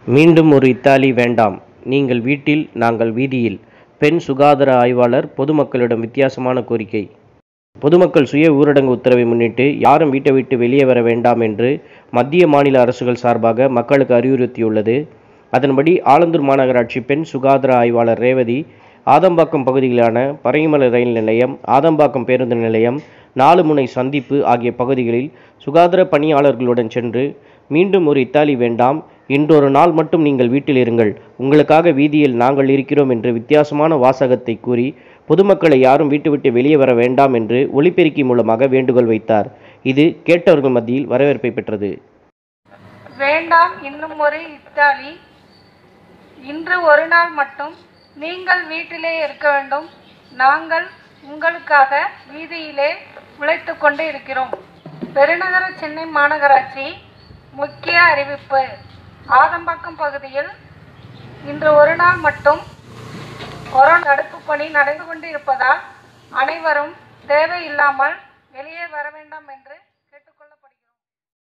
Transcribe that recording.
மீண்டும் ஒரு இத்தாலி வேண்டாம் நீங்கள் வீட்டில் நாங்கள் வீதியில் பெண் சுகாதார ஆய்வாளர் பொதுமக்களிடம் வித்தியாசமான கோரிக்கை பொதுமக்கள் சுய ஊரடங்கு உத்தரவை முன்னிட்டு யாரும் வீட்டை விட்டு வெளியே வர வேண்டாம் என்று மத்திய மாநில அரசுகள் சார்பாக மக்களுக்கு அறிவுறுத்தியுள்ளது அதன்படி ஆலந்தூர் மாநகராட்சி பெண் சுகாதார ஆய்வாளர் ரேவதி ஆதம்பாக்கம் பகுதிகளான பரங்கிமலை ரயில் நிலையம் ஆதம்பாக்கம் பேருந்து நிலையம் நாலு முனை சந்திப்பு ஆகிய பகுதிகளில் சுகாதார பணியாளர்களுடன் சென்று மீண்டும் ஒரு இத்தாலி வேண்டாம் இன்றொரு நாள் மட்டும் நீங்கள் வீட்டில் இருங்கள் உங்களுக்காக வீதியில் நாங்கள் இருக்கிறோம் என்று வித்தியாசமான வாசகத்தை கூறி பொதுமக்களை யாரும் வீட்டு விட்டு வெளியே வர வேண்டாம் என்று ஒலிபெருக்கி மூலமாக வேண்டுகோள் வைத்தார் இது கேட்டவர்கள் மத்தியில் வரவேற்பை பெற்றது வேண்டாம் இன்னும் ஒரு இத்தாலி இன்று ஒரு நாள் மட்டும் நீங்கள் வீட்டிலே இருக்க வேண்டும் நாங்கள் உங்களுக்காக வீதியிலே உழைத்து கொண்டு இருக்கிறோம் பெருநகர சென்னை மாநகராட்சி முக்கிய அறிவிப்பு ஆதம்பாக்கம் பகுதியில் இன்று ஒரு நாள் மட்டும் கொரோனா தடுப்பு பணி நடந்து கொண்டு இருப்பதால் அனைவரும் தேவையில்லாமல் வெளியே வர வேண்டாம் என்று